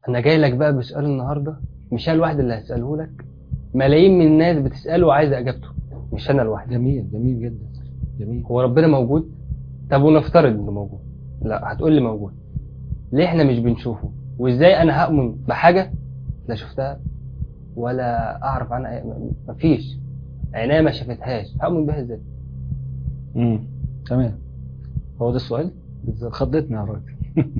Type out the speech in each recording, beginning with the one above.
انا جاي لك بقى بسؤال النهارده مش انا الواحد اللي هساله لك ملايين من الناس بتساله وعايزه اجابته مش انا لوحدي جميل جميل جدا جميل هو ربنا موجود طب ونفترض انه موجود لا هتقول لي موجود ليه احنا مش بنشوفه وازاي انا هؤمن بحاجه لا شفتها ولا اعرف عنها أي- م- مفيش عينيا ما شافتهاش هؤمن بها ازاي امم تمام هو ده السؤال بالظبط خضتني يا راجل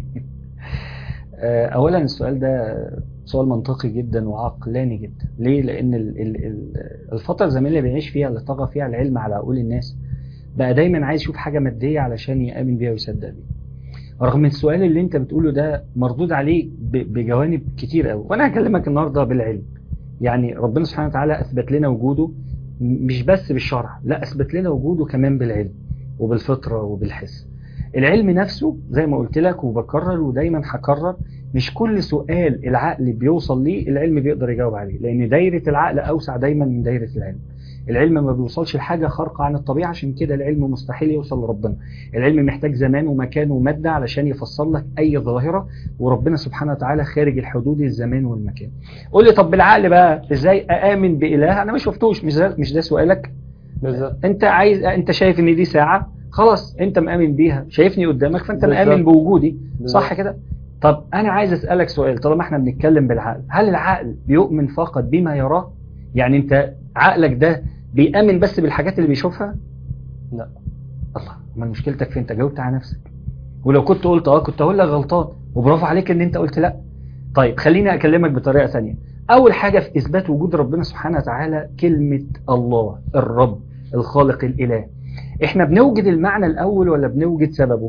آه، اولا السؤال ده سؤال منطقي جدا وعقلاني جدا ليه لان ال- ال- ال- الفتره الزمنيه اللي بنعيش فيها اللي طغى فيها العلم على عقول الناس بقى دايما عايز يشوف حاجه ماديه علشان يامن بيها ويصدق بيها رغم السؤال اللي انت بتقوله ده مردود عليه ب- بجوانب كتير قوي وانا هكلمك النهارده بالعلم يعني ربنا سبحانه وتعالى اثبت لنا وجوده م- مش بس بالشرع لا اثبت لنا وجوده كمان بالعلم وبالفطره وبالحس العلم نفسه زي ما قلت لك وبكرر ودايما هكرر مش كل سؤال العقل بيوصل ليه العلم بيقدر يجاوب عليه لان دايره العقل اوسع دايما من دايره العلم العلم ما بيوصلش لحاجه خارقه عن الطبيعه عشان كده العلم مستحيل يوصل لربنا العلم محتاج زمان ومكان وماده علشان يفسر لك اي ظاهره وربنا سبحانه وتعالى خارج الحدود الزمان والمكان قول لي طب بالعقل بقى ازاي اامن باله انا ما شفتوش مش ده مش ده سؤالك بالظبط انت عايز انت شايف ان دي ساعه خلاص انت مأمن بيها شايفني قدامك فانت بالظبط. مأمن بوجودي بالظبط. صح كده طب انا عايز اسالك سؤال طالما احنا بنتكلم بالعقل هل العقل بيؤمن فقط بما يراه يعني انت عقلك ده بيأمن بس بالحاجات اللي بيشوفها لا الله ما مشكلتك في انت جاوبت على نفسك ولو كنت قلت اه كنت هقول لك غلطان وبرافو عليك ان انت قلت لا طيب خليني اكلمك بطريقه ثانيه اول حاجه في اثبات وجود ربنا سبحانه وتعالى كلمه الله الرب الخالق الاله احنا بنوجد المعنى الاول ولا بنوجد سببه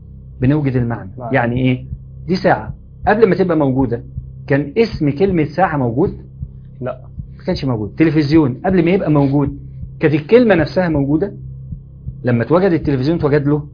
بنوجد المعنى معنى. يعني ايه دي ساعه قبل ما تبقى موجوده كان اسم كلمه ساعه موجود لا ما كانش موجود تلفزيون قبل ما يبقى موجود كانت الكلمه نفسها موجوده لما اتوجد التلفزيون اتوجد له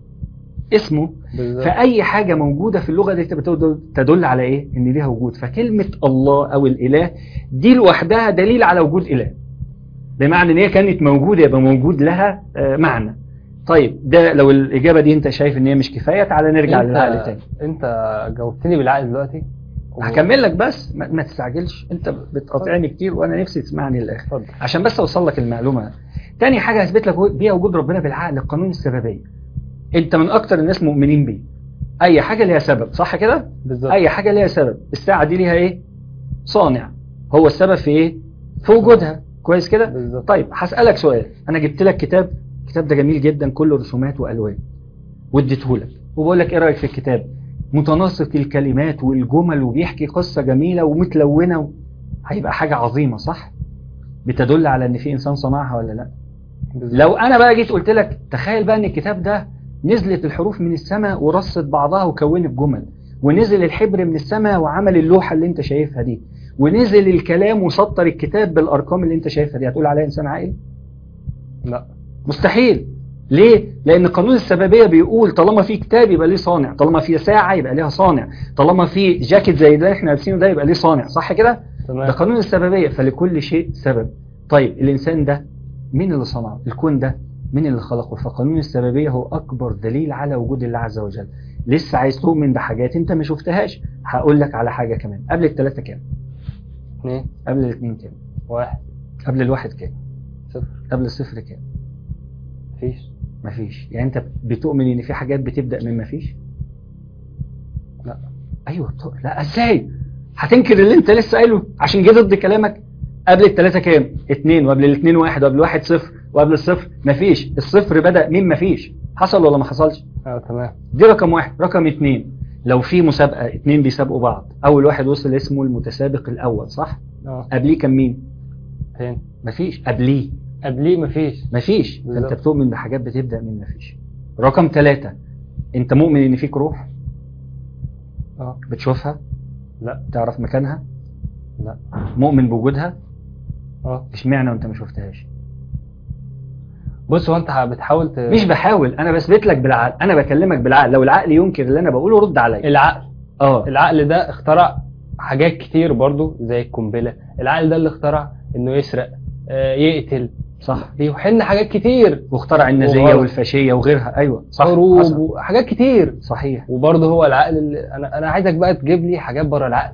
اسمه بالظبط فأي حاجة موجودة في اللغة دي بتدل- تدل على إيه؟ إن ليها وجود فكلمة الله أو الإله دي لوحدها دليل على وجود إله بمعنى إن هي كانت موجودة يبقى موجود لها آه، معنى طيب ده لو الإجابة دي أنت شايف إن هي مش كفاية تعالى نرجع للعقل تاني انت جاوبتني بالعقل دلوقتي و- هكمل لك بس ما, ما تستعجلش أنت بتقاطعني كتير وأنا نفسي تسمعني للآخر اتفضل عشان بس اوصل لك المعلومه تاني حاجه هثبت لك بيها وجود ربنا بالعقل القانون السببيه انت من اكتر الناس مؤمنين بيه اي حاجه ليها سبب صح كده بالظبط اي حاجه ليها سبب الساعه دي ليها ايه صانع هو السبب في ايه في وجودها كويس كده بالظبط طيب هسالك سؤال انا جبت لك كتاب الكتاب ده جميل جدا كله رسومات والوان واديته لك وبقول لك ايه رايك في الكتاب متناسق الكلمات والجمل وبيحكي قصه جميله ومتلونه و... هيبقى حاجه عظيمه صح بتدل على ان في انسان صنعها ولا لا بالظبط. لو انا بقى جيت قلت لك تخيل بقى ان الكتاب ده نزلت الحروف من السماء ورصت بعضها وكونت جمل ونزل الحبر من السماء وعمل اللوحه اللي انت شايفها دي ونزل الكلام وسطر الكتاب بالارقام اللي انت شايفها دي هتقول عليها انسان عاقل لا مستحيل ليه؟ لأن قانون السببية بيقول طالما في كتاب يبقى ليه صانع، طالما في ساعة يبقى ليها صانع، طالما في جاكيت زي ده احنا لابسينه ده يبقى ليه صانع، صح كده؟ ده تمام قانون السببية فلكل شيء سبب. طيب الإنسان ده مين اللي صنعه؟ الكون ده مين اللي خلقه؟ فقانون السببية هو أكبر دليل على وجود الله عز وجل. لسه عايز تؤمن بحاجات أنت ما شفتهاش، هقول لك على حاجة كمان، قبل الثلاثة كام؟ اثنين قبل الاثنين كام؟ واحد قبل الواحد كام؟ صفر قبل الصفر كام؟ مفيش مفيش يعني انت بتؤمن ان في حاجات بتبدا من مفيش لا ايوه بتؤ... لا ازاي هتنكر اللي انت لسه قايله عشان جه ضد كلامك قبل الثلاثه كام اتنين وقبل الاثنين واحد وقبل الواحد صفر وقبل الصفر مفيش الصفر بدا من مفيش حصل ولا ما حصلش اه تمام دي رقم واحد رقم اتنين لو في مسابقه اتنين بيسابقوا بعض اول واحد وصل اسمه المتسابق الاول صح اه قبليه كان مين فين مفيش قبليه قبليه مفيش مفيش فانت بالظبط. بتؤمن بحاجات بتبدا من مفيش رقم ثلاثة انت مؤمن ان فيك روح اه بتشوفها لا تعرف مكانها لا مؤمن بوجودها اه اشمعنى وانت ما شفتهاش بص هو انت بتحاول ت... مش بحاول انا بثبت لك بالعقل انا بكلمك بالعقل لو العقل ينكر اللي انا بقوله رد عليا العقل اه العقل ده اخترع حاجات كتير برضو زي القنبله العقل ده اللي اخترع انه يسرق آه، يقتل صح بيحن حاجات كتير واخترع النازيه وغلط. والفاشيه وغيرها ايوه صح حروب حصل. وحاجات كتير صحيح وبرضه هو العقل اللي انا انا عايزك بقى تجيب لي حاجات بره العقل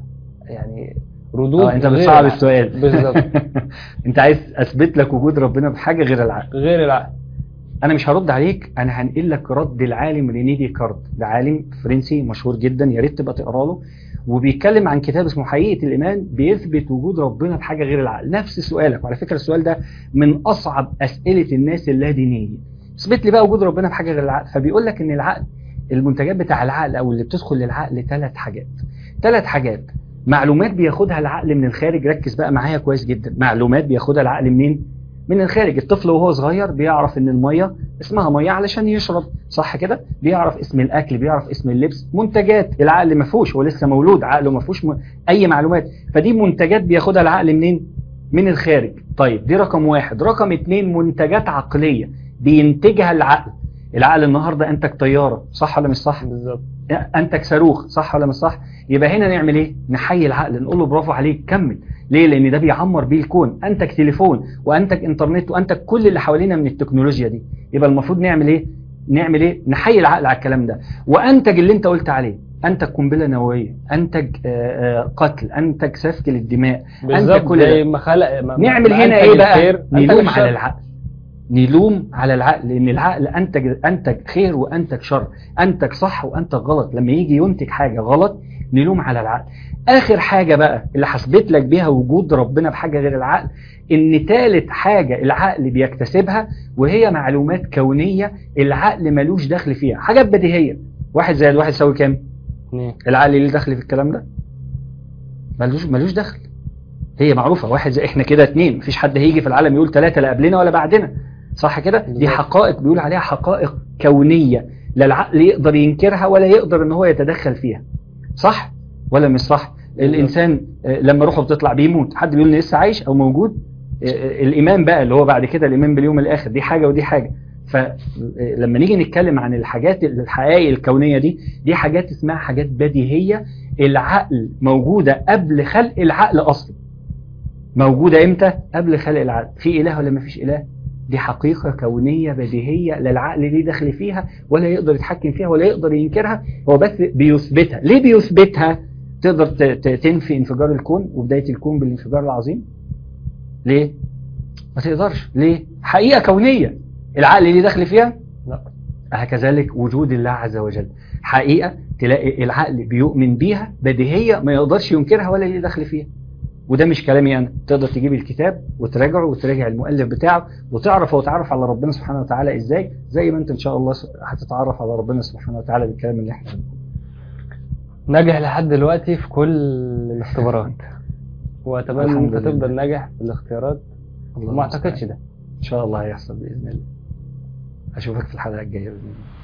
يعني ردود اه انت غير بتصعب العقل. السؤال بالظبط انت عايز اثبت لك وجود ربنا بحاجه غير العقل غير العقل انا مش هرد عليك انا هنقل لك رد العالم ريني ديكارت ده عالم فرنسي مشهور جدا يا ريت تبقى تقرا له وبيتكلم عن كتاب اسمه حقيقه الايمان بيثبت وجود ربنا بحاجه غير العقل نفس سؤالك وعلى فكره السؤال ده من اصعب اسئله الناس اللادينيه اثبت لي بقى وجود ربنا بحاجه غير العقل فبيقول لك ان العقل المنتجات بتاع العقل او اللي بتدخل للعقل ثلاث حاجات ثلاث حاجات معلومات بياخدها العقل من الخارج ركز بقى معايا كويس جدا معلومات بياخدها العقل منين من الخارج الطفل وهو صغير بيعرف ان الميه اسمها ميه علشان يشرب صح كده بيعرف اسم الاكل بيعرف اسم اللبس منتجات العقل ما فيهوش هو لسه مولود عقله ما فيهوش م... اي معلومات فدي منتجات بياخدها العقل منين من الخارج طيب دي رقم واحد رقم اتنين منتجات عقليه بينتجها العقل العقل النهارده انتج طياره صح ولا مش صح بالظبط انتج صاروخ صح ولا مش صح يبقى هنا نعمل ايه نحيي العقل نقول له برافو عليك كمل ليه لان ده بيعمر بيه الكون انتج تليفون وانتج انترنت وانتج كل اللي حوالينا من التكنولوجيا دي يبقى المفروض نعمل ايه نعمل ايه نحيي العقل على الكلام ده وانتج اللي انت قلت عليه انتج قنبله نوويه انتج آه، آه، قتل انتج سفك للدماء بالظبط كل زي ده. ما خلق ما نعمل ما هنا أنتج ايه بقى الخير، أنتج نلوم الشر. على العقل نلوم على العقل لان العقل انتج انتج خير وانتج شر انتج صح وانتج غلط لما يجي ينتج حاجه غلط نلوم على العقل اخر حاجه بقى اللي حسبت لك بيها وجود ربنا بحاجه غير العقل ان ثالث حاجه العقل بيكتسبها وهي معلومات كونيه العقل ملوش دخل فيها حاجات بديهيه واحد زائد واحد يساوي كام اتنين. العقل ليه دخل في الكلام ده ملوش ملوش دخل هي معروفه واحد زي احنا كده اتنين مفيش حد هيجي في العالم يقول ثلاثه لا قبلنا ولا بعدنا صح كده دي بالظبط. حقائق بيقول عليها حقائق كونيه لا العقل يقدر ينكرها ولا يقدر ان هو يتدخل فيها صح ولا مش صح الانسان آه، لما روحه بتطلع بيموت حد بيقول ان لسه عايش او موجود آه، آه، الايمان بقى اللي هو بعد كده الايمان باليوم الاخر دي حاجه ودي حاجه فلما نيجي نتكلم عن الحاجات الحقائق الكونيه دي دي حاجات اسمها حاجات بديهيه العقل موجوده قبل خلق العقل اصلا موجوده امتى قبل خلق العقل في اله ولا ما فيش اله دي حقيقة كونية بديهية لا العقل ليه دخل فيها ولا يقدر يتحكم فيها ولا يقدر ينكرها هو بس بيثبتها ليه بيثبتها تقدر ت- ت- تنفي انفجار الكون وبداية الكون بالانفجار العظيم ليه ما تقدرش ليه حقيقة كونية العقل ليه دخل فيها لا هكذلك وجود الله عز وجل حقيقة تلاقي العقل بيؤمن بيها بديهية ما يقدرش ينكرها ولا ليه دخل فيها وده مش كلامي انا تقدر تجيب الكتاب وتراجعه وتراجع المؤلف بتاعه وتعرف هو تعرف على ربنا سبحانه وتعالى ازاي زي ما انت ان شاء الله هتتعرف على ربنا سبحانه وتعالى بالكلام اللي احنا بنقوله. ناجح لحد دلوقتي في كل الاختبارات واتمنى ان الحمد انت لله. لله. تفضل ناجح في الاختيارات الله وما المستعان. اعتقدش ده ان شاء الله هيحصل باذن الله اشوفك في الحلقه الجايه باذن الله